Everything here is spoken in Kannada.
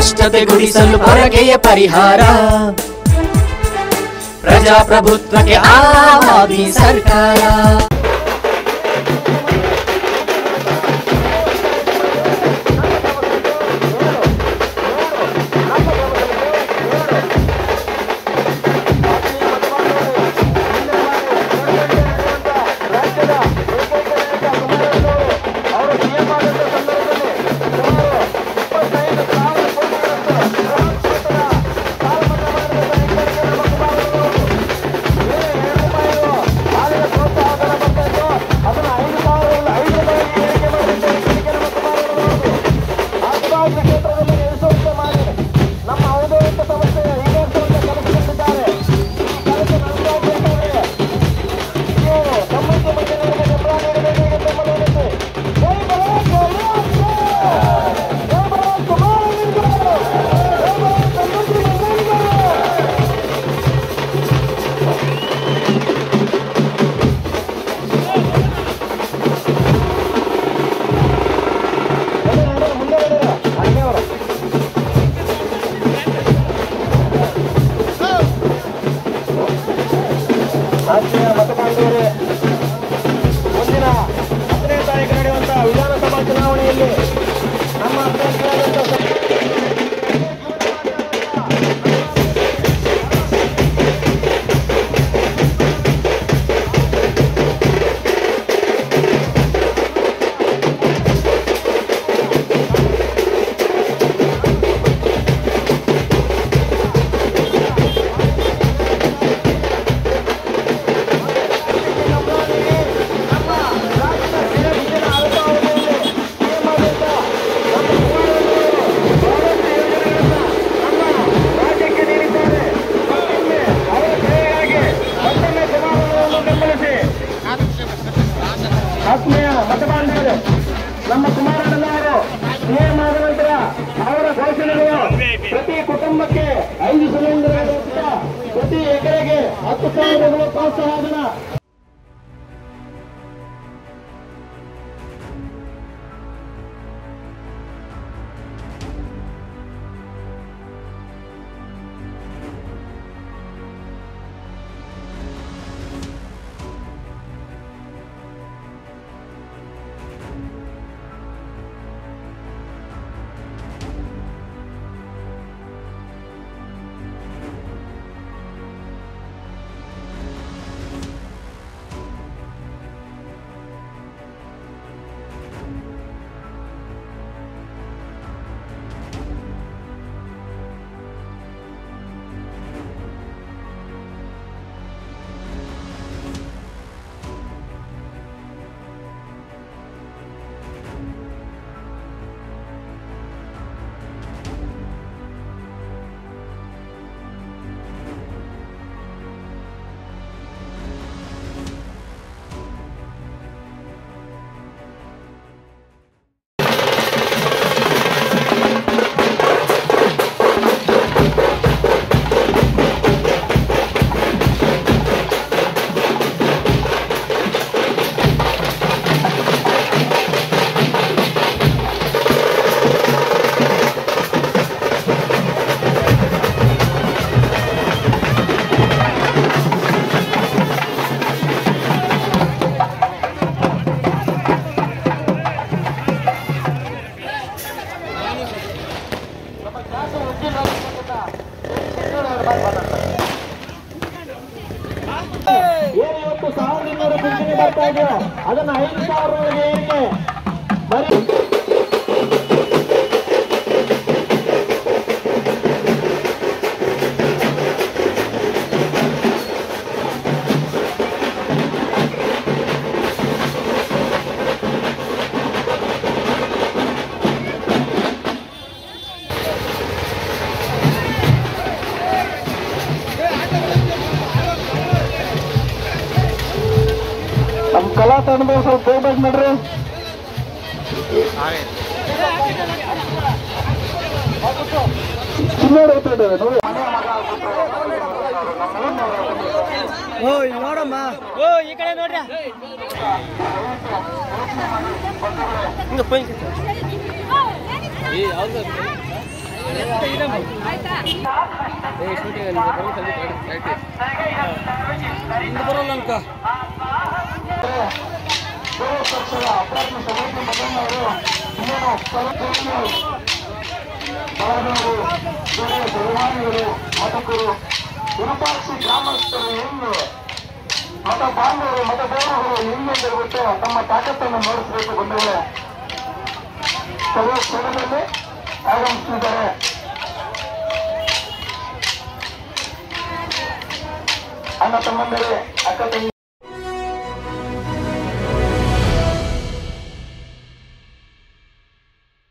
ಭ್ರಷ್ಟತೆ ಗುಡಿಸಲು ಪೊರಕೆಯ ಪರಿಹಾರ ಪ್ರಜಾಪ್ರಭುತ್ವಕ್ಕೆ ಆವಾದಿ ಸರ್ಕಾರ ನಮ್ಮ ಔದ್ಯೋಗಿಕ ಸಂಸ್ಥೆಯ ಈಡೇರಿಸುವಂತ ಕೆಲಸದಲ್ಲಿದ್ದಾರೆ ಈ ಕೆಲಸ ನಡೆಸಬೇಕಾದ್ರೆ ನೀವು ಸಂಬಂಧ ಮಂಡಳಿಗಳಿಗೆ ಬೆಂಬಲ ನೀಡಬೇಕಾಗಿ ಬೆಂಬಲ ನೀಡುತ್ತೆ ಜೈ ಬರಾಕ್ ಜೈ ಬರಾಕ್ ಕುಮಾರಲಿಂಗ ಜೈ ಬರಾಕ್ ಸಂಬಂಧಿ ಮಂಡಳಿಗಳು ಮುಂದೆ ಅಡಿಗೆ ಅವರು ರಾಷ್ಟ್ರೀಯ ಮತದಾರರೇ ಮುಂದಿನ ಹತ್ತನೇ ತಾರೀಕು ನಡೆಯುವಂತಹ ವಿಧಾನಸಭಾ ಚುನಾವಣೆಯಲ್ಲಿ ನಮ್ಮ ಅಭ್ಯರ್ಥಿಯಾದಂಥ ಸ- ಆತ್ಮೀಯ ಮತಬಾಂಧವರು ನಮ್ಮ ಕುಮಾರಣ್ಣನವರು ಸಿಎಂ ಆದ ನಂತರ ಅವರ ಘೋಷಣೆಗಳು ಪ್ರತಿ ಕುಟುಂಬಕ್ಕೆ ಐದು ಸಿಲಿಂಡರ್ ಪ್ರತಿ ಎಕರೆಗೆ ಹತ್ತು ಸಾವಿರಗಳು ಪ್ರೋತ್ಸಾಹಧನ ಏನು ಇವತ್ತು ಸಾವಿರದ ಇನ್ನೂರು ಪಿಂಚಣಿ ಬರ್ತಾ ಇದೆಯೋ ಅದನ್ನ ಐದು ಸಾವಿರ ಏರಿಕೆ ಬರೀ ನಮ್ಮ ಕಲಾ ತಂಡದವ್ರು ಸ್ವಲ್ಪ ಹೋಗ್ಬೇಕು ನೋಡ್ರಿ ಚಿನ್ನೋಡ್ ಹೋಗ್ತಿದ್ದಾರೆ ನೋಡಿ ನೋಡಮ್ಮ ಓ ಈ ಕಡೆ ನೋಡ್ರಿ ಹಿಂಗ ಪೊಯ್ ಜೆಡಿಎಸ್ ಪಕ್ಷದ ಅಭ್ಯರ್ಥಿ ಸಮಿತಿ ಮದನವರು ಇನ್ನೇನು ಕಲಕತ್ತಿ ಬಲದವರು ಜೆಡಿಎಸ್ ಅಭಿಮಾನಿಗಳು ಮತಕರು ವಿರೂಪಾಕ್ಷಿ ಗ್ರಾಮಸ್ಥರು ಹೆಂಗೆ ಮತ ಬಾಂಧವರು ಮತ ದೇವರುಗಳು ಹೆಂಗೆ ಇರುತ್ತೆ ತಮ್ಮ ತಾಕತ್ತನ್ನು ನೋಡಿಸಬೇಕು ಬಂಧುಗಳೇ ಕೆಲವು ಕ್ಷಣದಲ್ಲಿ ಆಗಮಿಸುತ್ತಿದ್ದಾರೆ ಅಣ್ಣ ತಮ್ಮಂದರೆ ಅಕ್ಕ ತಂಗಿ